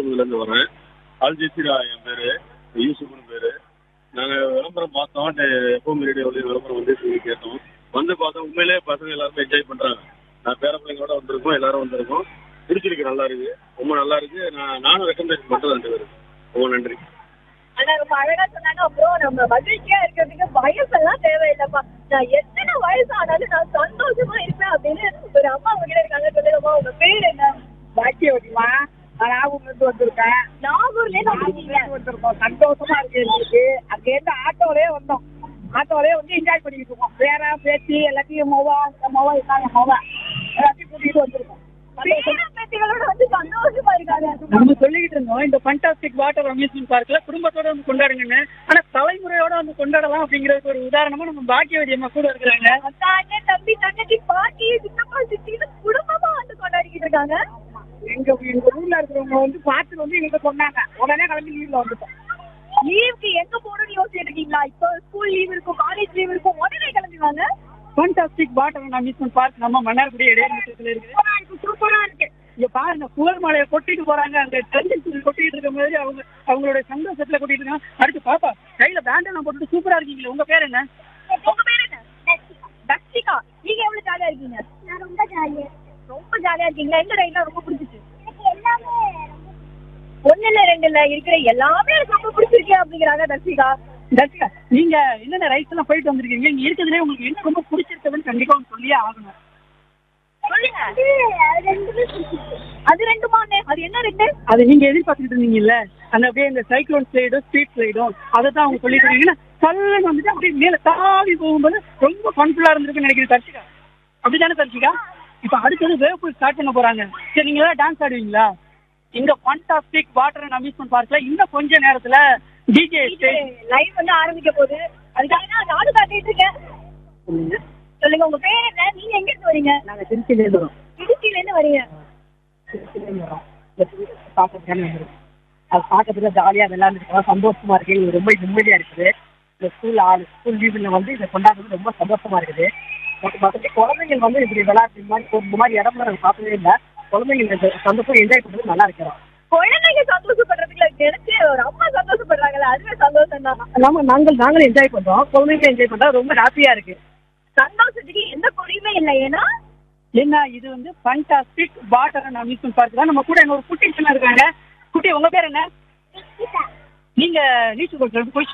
பகுதியிலேருந்து வரேன் Al Jazeera என் பேர் யூசுப்னு பேர் நாங்கள் விளம்பரம் பார்த்தோம் எப்பவும் ரேடியோவில் விளம்பரம் வந்து சொல்லி கேட்டோம் வந்து பார்த்தோம் உண்மையிலேயே பசங்க எல்லாருமே என்ஜாய் பண்ணுறாங்க நான் பேர பிள்ளைங்களோட வந்திருக்கோம் எல்லாரும் வந்திருக்கோம் பிடிச்சிருக்கு நல்லா இருக்கு ரொம்ப நல்லா இருக்கு நான் நானும் ரெக்கமெண்டேஷன் பண்ணுறேன் ரெண்டு பேருக்கு ரொம்ப நன்றி ஆனா ரொம்ப அழகா சொன்னாங்க அப்புறம் நம்ம மகிழ்ச்சியா இருக்கிறதுக்கு வயசெல்லாம் தேவையில்லைப்பா நான் எத்தனை வயசு ஆனாலும் நான் சந்தோஷமா இருப்பேன் அப்படின்னு ஒரு அம்மா உங்ககிட்ட இருக்காங்க சொல்லுங்கம்மா உங்க பேர் என்ன பாக்கியவதிமா நான் நாகூர்ல இருந்து வந்திருக்கேன் நாகூர்ல இருந்து நாகூர்ல வந்திருக்கீங்க இருந்து வந்திருக்கோம் சந்தோஷமா இருக்கு எங்களுக்கு அங்க இருந்து ஆட்டோலயே வந்தோம் ஆட்டோலயே வந்து என்ஜாய் பண்ணிட்டு இருக்கோம் பேரா பேத்தி எல்லாத்தையும் மொவா இந்த மொவா இதாங்க மொவா எல்லாத்தையும் கூட்டிட்டு வந்திருக்கோம் பேர பேத்திகளோட வந்து சந்தோஷமா இருக்காங்க நம்ம சொல்லிக்கிட்டு இருந்தோம் இந்த ஃபண்டாஸ்டிக் வாட்டர் அம்யூஸ்மெண்ட் பார்க்ல குடும்பத்தோட வந்து கொண்டாடுங்கன்னு ஆனா தலைமுறையோட வந்து கொண்டாடலாம் அப்படிங்கறதுக்கு ஒரு உதாரணமா நம்ம பாக்கியவதி அம்மா கூட இருக்கிறாங்க அக்கா அண்ணன் தம்பி தங்கச்சி பாட்டி சித்தப்பா சித்தின்னு குடும்பமா வந்து கொண்டாடிக்கிட்டு இருக்காங்க எங்க எங்க ஊர்ல இருக்கிறவங்க வந்து பார்த்து வந்து எங்களுக்கு சொன்னாங்க உடனே கிளம்பி லீவ்ல வந்துட்டோம் லீவுக்கு எங்க போகணும்னு யோசிச்சுட்டு இருக்கீங்களா இப்போ ஸ்கூல் லீவ் இருக்கும் காலேஜ் லீவ் இருக்கும் உடனே கிளம்பிவாங்க ஃபண்டாஸ்டிக் வாட்டர் அம்யூஸ்மெண்ட் பார்க் நம்ம மன்னார்குடி இடையில இருக்கு சூப்பரா இருக்கு சூப்பரா இருக்கு இங்க பாருங்க புகழ் மலையை கொட்டிட்டு போறாங்க அங்க டென்ஷன் கொட்டிட்டு இருக்க மாதிரி அவங்க அவங்களோட சந்தோஷத்துல கொட்டிட்டு இருக்காங்க அடுத்து பாப்பா கையில பேண்டெல்லாம் போட்டுட்டு சூப்பரா இருக்கீங்களே உங்க பேர் என்ன உங்க பேர் என்ன தக்ஷிகா நீங்க எவ்வளவு ஜாலியா இருக்கீங்க நான் ரொம்ப ஜாலியா ரொம்ப ஜாலியா இருக்கீங்களா எந்த ரைட்லாம் ரொம்ப பிடிச்சிச்சு எனக்கு எல்லாமே ஒண்ணு இல்ல ரெண்டு இல்ல இருக்கிற எல்லாமே எனக்கு ரொம்ப பிடிச்சிருக்கு அப்படிங்கிறாங்க தர்ஷிகா தர்ஷிகா நீங்க என்னென்ன ரைட்ஸ் எல்லாம் போயிட்டு வந்திருக்கீங்க இங்க இருக்கிறதுலே உங்களுக்கு என்ன ரொம்ப பிடிச்சிருக்குதுன்னு கண்டிப்பா உங்களுக்கு சொல்லியே ஆகணும் சொல்லுங்க அது ரெண்டுமே பிடிச்சிருக்கு அது ரெண்டுமாண்ணே அது என்ன ரெண்டு அது நீங்க எதிர்பார்த்துட்டு இருந்தீங்கல்ல அந்த அப்படியே இந்த சைக்ளோன் ஸ்லைடும் ஸ்பீட் ஸ்லைடும் அதை தான் அவங்க சொல்லிட்டு இருக்காங்கன்னா சல்லுன்னு வந்துட்டு அப்படியே மேல தாவி போகும்போது ரொம்ப ஃபன்ஃபுல்லா இருந்திருக்குன்னு நினைக்கிறேன் தர்ஷிகா அப்படிதானே தர்ஷிகா இப்ப அடுத்தது வேவ் பூல் ஸ்டார்ட் பண்ண போறாங்க சரி நீங்க எல்லாம் டான்ஸ் ஆடுவீங்களா இந்த ஃபண்டாஸ்டிக் வாட்டர் அண்ட் அம்யூஸ்மெண்ட் பார்க்ல இன்னும் கொஞ்ச நேரத்துல டிஜே ஸ்டேஜ் லைவ் வந்து ஆரம்பிக்க போகுது அதுக்காக நான் நானும் காட்டிட்டு இருக்கேன் சொல்லுங்க உங்க பேர் என்ன நீங்க எங்க இருந்து வரீங்க நாங்க திருச்சியில இருந்து வரோம் திருச்சியில இருந்து வரீங்க திருச்சியில இருந்து வரோம் பார்க்கறதுக்கான வந்திருக்கோம் அது பார்க்கறதுல ஜாலியா விளையாண்டுருக்கோம் சந்தோஷமா இருக்கு எங்களுக்கு ரொம்ப நிம்மதியா இருக்குது இந்த ஸ்கூல் ஆள் ஸ்கூல் லீவுல வந்து இதை கொண்டாடுறது ரொம்ப சந்தோஷமா இருக்குது மற்ற மற்றபடி குழந்தைங்க வந்து இப்படி விளையாட்டு இந்த மாதிரி இந்த மாதிரி இடம்லாம் நாங்கள் பார்த்ததே இல்லை குழந்தைங்க இந்த சந்தோஷம் என்ஜாய் பண்றது நல்லா இருக்கிறோம் குழந்தைங்க சந்தோஷப்படுறதுல நினைச்சு ஒரு அம்மா சந்தோஷப்படுறாங்கல்ல அதுவே சந்தோஷம் தான் நாம நாங்கள் நாங்களும் என்ஜாய் பண்றோம் குழந்தைங்க என்ஜாய் பண்றா ரொம்ப ஹாப்பியா இருக்கு சந்தோஷத்துக்கு எந்த குறையுமே இல்லை ஏன்னா என்ன இது வந்து fantastic water and amusement park தான் நம்ம கூட இன்னொரு குட்டி சின்ன இருக்காங்க குட்டி உங்க பேர் என்ன நீங்க நீச்சல் கோச் போய்